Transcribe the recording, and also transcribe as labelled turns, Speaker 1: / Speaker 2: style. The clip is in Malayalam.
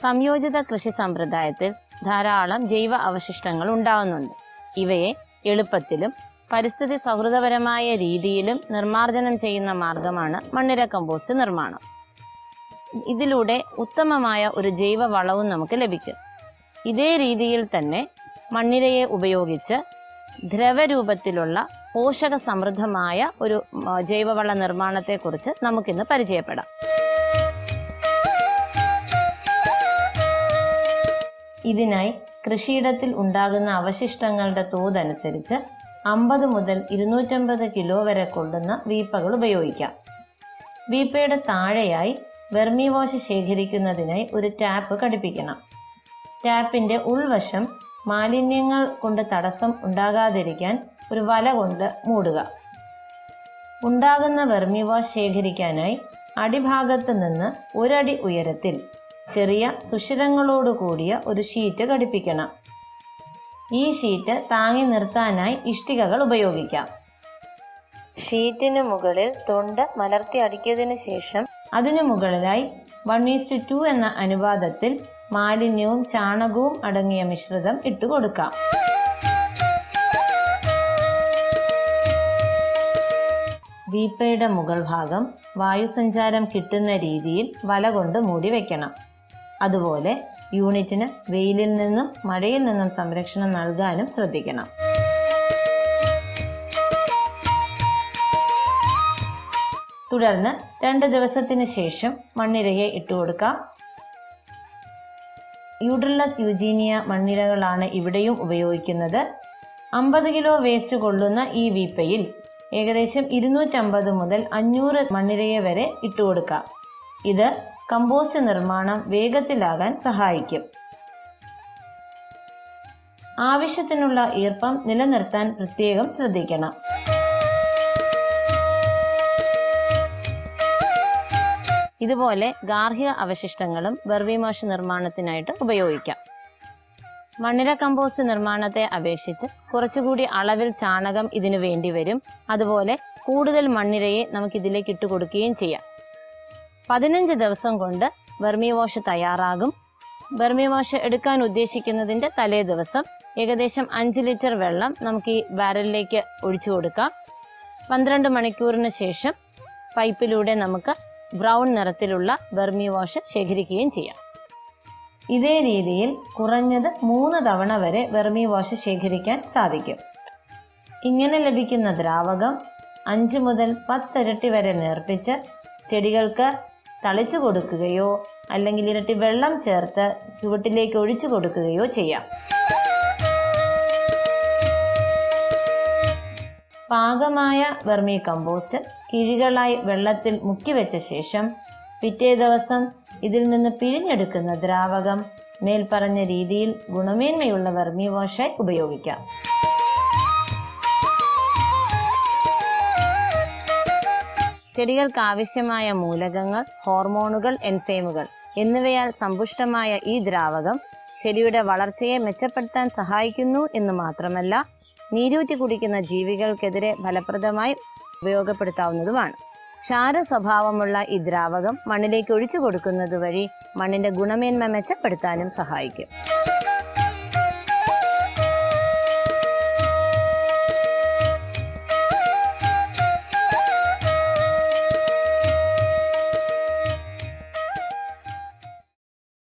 Speaker 1: സംയോജിത കൃഷി സമ്പ്രദായത്തിൽ ധാരാളം ജൈവ അവശിഷ്ടങ്ങൾ ഉണ്ടാവുന്നുണ്ട് ഇവയെ എളുപ്പത്തിലും പരിസ്ഥിതി സൗഹൃദപരമായ രീതിയിലും നിർമ്മാർജ്ജനം ചെയ്യുന്ന മാർഗമാണ് മണ്ണിര കമ്പോസ്റ്റ് നിർമ്മാണം ഇതിലൂടെ ഉത്തമമായ ഒരു ജൈവ വളവും നമുക്ക് ലഭിക്കും ഇതേ രീതിയിൽ തന്നെ മണ്ണിരയെ ഉപയോഗിച്ച് ദ്രവരൂപത്തിലുള്ള പോഷക സമൃദ്ധമായ ഒരു ഉം, ജൈവവള നിർമ്മാണത്തെക്കുറിച്ച് നമുക്കിന്ന് പരിചയപ്പെടാം ഇതിനായി കൃഷിയിടത്തിൽ ഉണ്ടാകുന്ന അവശിഷ്ടങ്ങളുടെ തോതനുസരിച്ച് അമ്പത് മുതൽ ഇരുന്നൂറ്റമ്പത് കിലോ വരെ കൊള്ളുന്ന വീപ്പകൾ ഉപയോഗിക്കാം വീപ്പയുടെ താഴെയായി വെർമി വാഷ് ശേഖരിക്കുന്നതിനായി ഒരു ടാപ്പ് ഘടിപ്പിക്കണം ടാപ്പിന്റെ ഉൾവശം മാലിന്യങ്ങൾ കൊണ്ട് തടസ്സം ഉണ്ടാകാതിരിക്കാൻ ഒരു വല കൊണ്ട് മൂടുക ഉണ്ടാകുന്ന വെർമി വാഷ് ശേഖരിക്കാനായി അടിഭാഗത്ത് നിന്ന് ഒരടി ഉയരത്തിൽ ചെറിയ സുഷിരങ്ങളോട് കൂടിയ ഒരു ഷീറ്റ് ഘടിപ്പിക്കണം ഈ ഷീറ്റ് താങ്ങി നിർത്താനായി ഇഷ്ടികകൾ ഉപയോഗിക്കാം ഷീറ്റിന് മുകളിൽ തൊണ്ട് മലർത്തി അടിക്കിയതിനു ശേഷം അതിനു മുകളിലായി വൺ ഈസ്റ്റ് ടു എന്ന അനുപാതത്തിൽ മാലിന്യവും ചാണകവും അടങ്ങിയ മിശ്രിതം ഇട്ടുകൊടുക്കാം വീപ്പയുടെ മുകൾ ഭാഗം വായുസഞ്ചാരം കിട്ടുന്ന രീതിയിൽ വല കൊണ്ട് മൂടി വെക്കണം അതുപോലെ യൂണിറ്റിന് വെയിലിൽ നിന്നും മഴയിൽ നിന്നും സംരക്ഷണം നൽകാനും ശ്രദ്ധിക്കണം തുടർന്ന് രണ്ട് ദിവസത്തിന് ശേഷം മണ്ണിരയെ ഇട്ടുകൊടുക്കാം യൂഡ്രില്ലസ് യുജീനിയ മണ്ണിരകളാണ് ഇവിടെയും ഉപയോഗിക്കുന്നത് അമ്പത് കിലോ വേസ്റ്റ് കൊള്ളുന്ന ഈ വീപ്പയിൽ ഏകദേശം ഇരുന്നൂറ്റമ്പത് മുതൽ അഞ്ഞൂറ് മണ്ണിരയെ വരെ ഇട്ടുകൊടുക്കാം ഇത് കമ്പോസ്റ്റ് നിർമ്മാണം വേഗത്തിലാകാൻ സഹായിക്കും ആവശ്യത്തിനുള്ള ഈർപ്പം നിലനിർത്താൻ പ്രത്യേകം ശ്രദ്ധിക്കണം ഇതുപോലെ ഗാർഹിക അവശിഷ്ടങ്ങളും വെർവിമോഷ് നിർമ്മാണത്തിനായിട്ട് ഉപയോഗിക്കാം മണ്ണിര കമ്പോസ്റ്റ് നിർമ്മാണത്തെ അപേക്ഷിച്ച് കുറച്ചുകൂടി അളവിൽ ചാണകം ഇതിനു വേണ്ടി വരും അതുപോലെ കൂടുതൽ മണ്ണിരയെ നമുക്ക് ഇതിലേക്ക് ഇട്ട് കൊടുക്കുകയും ചെയ്യാം പതിനഞ്ച് ദിവസം കൊണ്ട് വെർമി വാഷ് തയ്യാറാകും വെർമി വാഷ് എടുക്കാൻ ഉദ്ദേശിക്കുന്നതിന്റെ തലേ ദിവസം ഏകദേശം അഞ്ച് ലിറ്റർ വെള്ളം നമുക്ക് ഈ ബാരലിലേക്ക് ഒഴിച്ചു കൊടുക്കാം പന്ത്രണ്ട് മണിക്കൂറിന് ശേഷം പൈപ്പിലൂടെ നമുക്ക് ബ്രൗൺ നിറത്തിലുള്ള വെർമി വാഷ് ശേഖരിക്കുകയും ചെയ്യാം ഇതേ രീതിയിൽ കുറഞ്ഞത് മൂന്ന് തവണ വരെ വെർമി വാഷ് ശേഖരിക്കാൻ സാധിക്കും ഇങ്ങനെ ലഭിക്കുന്ന ദ്രാവകം അഞ്ച് മുതൽ പത്തിരട്ടി വരെ നേർപ്പിച്ച് ചെടികൾക്ക് തളിച്ചു കൊടുക്കുകയോ അല്ലെങ്കിൽ ഇരട്ടി വെള്ളം ചേർത്ത് ചുവട്ടിലേക്ക് ഒഴിച്ചു കൊടുക്കുകയോ ചെയ്യാം പാകമായ വെർമി കമ്പോസ്റ്റ് കിഴികളായി വെള്ളത്തിൽ മുക്കിവെച്ച ശേഷം പിറ്റേ ദിവസം ഇതിൽ നിന്ന് പിഴിഞ്ഞെടുക്കുന്ന ദ്രാവകം മേൽപ്പറഞ്ഞ രീതിയിൽ ഗുണമേന്മയുള്ള വെർമി വാഷായി ഉപയോഗിക്കാം ചെടികൾക്ക് ആവശ്യമായ മൂലകങ്ങൾ ഹോർമോണുകൾ എൻസൈമുകൾ എന്നിവയാൽ സമ്പുഷ്ടമായ ഈ ദ്രാവകം ചെടിയുടെ വളർച്ചയെ മെച്ചപ്പെടുത്താൻ സഹായിക്കുന്നു എന്ന് മാത്രമല്ല നീരൂറ്റി കുടിക്കുന്ന ജീവികൾക്കെതിരെ ഫലപ്രദമായി ഉപയോഗപ്പെടുത്താവുന്നതുമാണ് ക്ഷാര സ്വഭാവമുള്ള ഈ ദ്രാവകം മണ്ണിലേക്ക് ഒഴിച്ചു കൊടുക്കുന്നത് വഴി മണ്ണിന്റെ ഗുണമേന്മ മെച്ചപ്പെടുത്താനും സഹായിക്കും